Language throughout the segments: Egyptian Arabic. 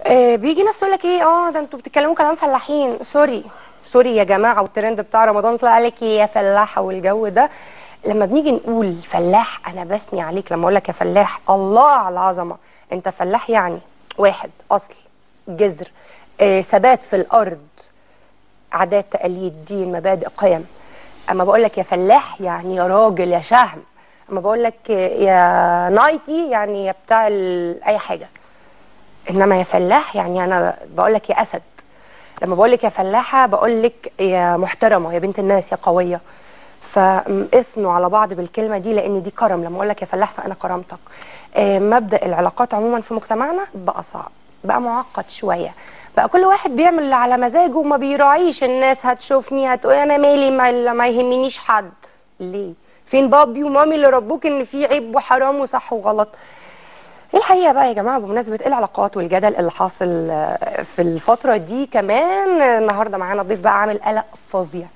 آه بيجي ناس تقول لك ايه اه ده انتوا بتتكلموا كلام فلاحين سوري سوري يا جماعه والترند بتاع رمضان طلع عليك ايه يا فلاحه والجو ده لما بنيجي نقول فلاح انا بثني عليك لما اقول لك يا فلاح الله على العظمه انت فلاح يعني واحد اصل جذر آه ثبات في الارض عادات تقاليد دين مبادئ قيم اما بقول لك يا فلاح يعني يا راجل يا شهم اما بقول لك يا نايتي يعني يا بتاع ال- اي حاجه انما يا فلاح يعني انا بقول لك يا اسد لما بقول لك يا فلاحه بقول لك يا محترمه يا بنت الناس يا قويه فاثنوا على بعض بالكلمه دي لان دي كرم لما اقول لك يا فلاح فانا كرمتك آه، مبدا العلاقات عموما في مجتمعنا بقى صعب بقى معقد شويه بقى كل واحد بيعمل اللي على مزاجه وما بيراعيش الناس هتشوفني هتقول انا مالي ما, ما يهمنيش حد ليه فين بابي ومامي اللي ربوك ان في عيب وحرام وصح وغلط ايه الحقيقه بقى يا جماعه بمناسبه العلاقات والجدل اللي حاصل آه، في الفتره دي كمان آه، النهارده معانا ضيف بقى عامل قلق فظيع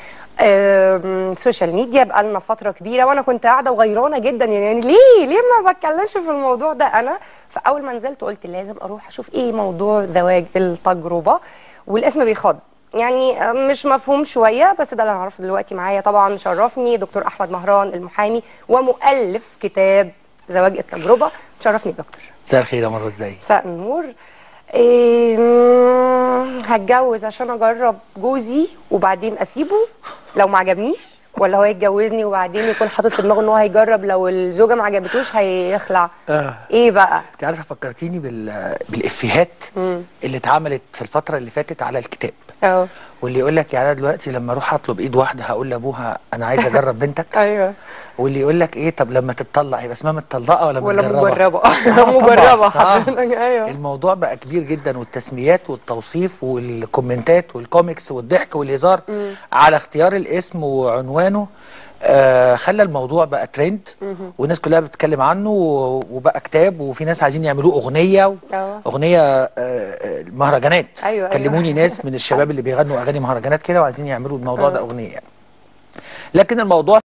آم، سوشيال ميديا بقى لنا فتره كبيره وانا كنت قاعده وغيرانه جدا يعني ليه ليه ما بتكلمش في الموضوع ده انا فاول ما نزلت قلت لازم اروح اشوف ايه موضوع زواج التجربه والاسم بيخض يعني آه، مش مفهوم شويه بس ده اللي هنعرفه دلوقتي معايا طبعا شرفني دكتور احمد مهران المحامي ومؤلف كتاب زواج التجربه شرفني دكتور مساء الخير يا مروه ازاي مساء النور إيه مم، هتجوز عشان اجرب جوزي وبعدين اسيبه لو ما عجبنيش ولا هو يتجوزني وبعدين يكون حاطط في دماغه ان هو هيجرب لو الزوجه ما عجبتوش هيخلع آه. ايه بقى انت عارفه فكرتيني بال... بالافيهات اللي اتعملت في الفتره اللي فاتت على الكتاب اه واللي يقول لك يعني انا دلوقتي لما اروح اطلب ايد واحده هقول لابوها انا عايز اجرب بنتك ايوه واللي يقول لك ايه طب لما تتطلق هيبقى اسمها متطلقه ولا ولا متجربه مجربه آه طبعاً. مجربه آه. حضرتك ايوه الموضوع بقى كبير جدا والتسميات والتوصيف والكومنتات والكوميكس والضحك والهزار على اختيار الاسم وعنوانه آه خلى الموضوع بقى ترند والناس كلها بتتكلم عنه و- وبقى كتاب وفي ناس عايزين يعملوه اغنيه اه. اغنيه آه، آه، مهرجانات أيوة، أيوة. كلموني ناس من الشباب اللي بيغنوا اغاني مهرجانات كده وعايزين يعملوا الموضوع ده اغنيه يعني. لكن الموضوع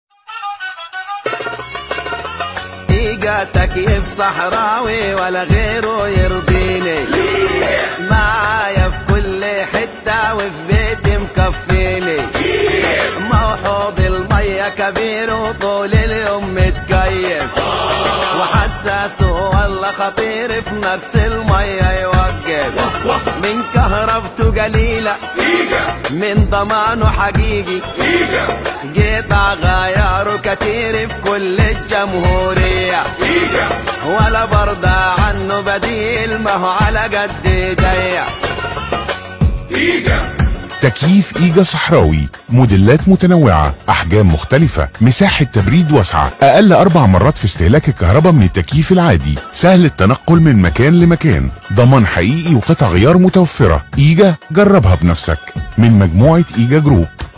إيجا تكييف صحراوي ولا غيره يرضيني معايا في كل حتة وفي بيتي مكفيني موحوض المية كبير وطول اليوم متكيف وحساس والله خطير في نفس المية يوقف من كهربته قليلة من ضمانه حقيقي قطع غياره كتير في كل الجمهورية ولا برضى عنه بديل ما هو على قد ايديا تكييف إيجا صحراوي موديلات متنوعة أحجام مختلفة مساحة تبريد واسعة أقل أربع مرات في استهلاك الكهرباء من التكييف العادي سهل التنقل من مكان لمكان ضمان حقيقي وقطع غيار متوفرة إيجا جربها بنفسك من مجموعة إيجا جروب